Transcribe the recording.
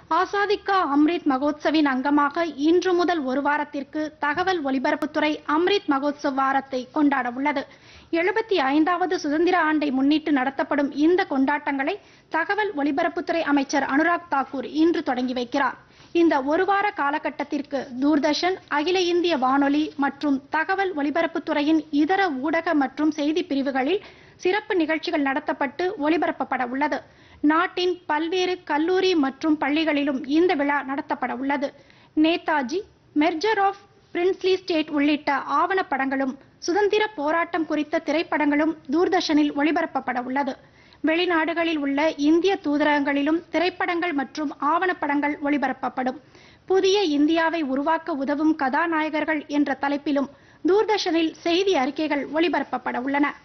ஆசாதி கா அம்ரித் மகோத்சவின் அங்கமாக இன்று முதல் ஒரு வாரத்திற்கு தகவல் ஒலிபரப்புத்துறை அம்ரித் மகோத்சவ் வாரத்தை கொண்டாட உள்ளது எழுபத்தி ஐந்தாவது சுதந்திர ஆண்டை முன்னிட்டு நடத்தப்படும் இந்த கொண்டாட்டங்களை தகவல் ஒலிபரப்புத்துறை அமைச்சர் அனுராக் தாக்கூர் இன்று தொடங்கி வைக்கிறார் இந்த ஒரு வார காலகட்டத்திற்கு தூர்தர்ஷன் அகில இந்திய வானொலி மற்றும் தகவல் ஒலிபரப்புத்துறையின் இதர ஊடக மற்றும் செய்தி பிரிவுகளில் சிறப்பு நிகழ்ச்சிகள் நடத்தப்பட்டு ஒலிபரப்பப்பட உள்ளது நாட்டின் பல்வேறு கல்லூரி மற்றும் பள்ளிகளிலும் இந்த விழா நடத்தப்பட உள்ளது Netaji merger of princely state உள்ளிட்ட ஆவணப்படங்களும் சுதந்திர போராட்டம் குறித்த திரைப்படங்களும் தூர்தர்ஷனில் ஒளிபரப்பப்பட உள்ளது வெளிநாடுகளில் உள்ள இந்திய தூதரகங்களிலும் திரைப்படங்கள் மற்றும் ஆவணப்படங்கள் ஒளிபரப்பப்படும் புதிய இந்தியாவை உருவாக்க உதவும் கதாநாயகர்கள் என்ற தலைப்பிலும் தூர்தர்ஷனில் செய்தி அறிக்கைகள் ஒளிபரப்பப்பட உள்ளன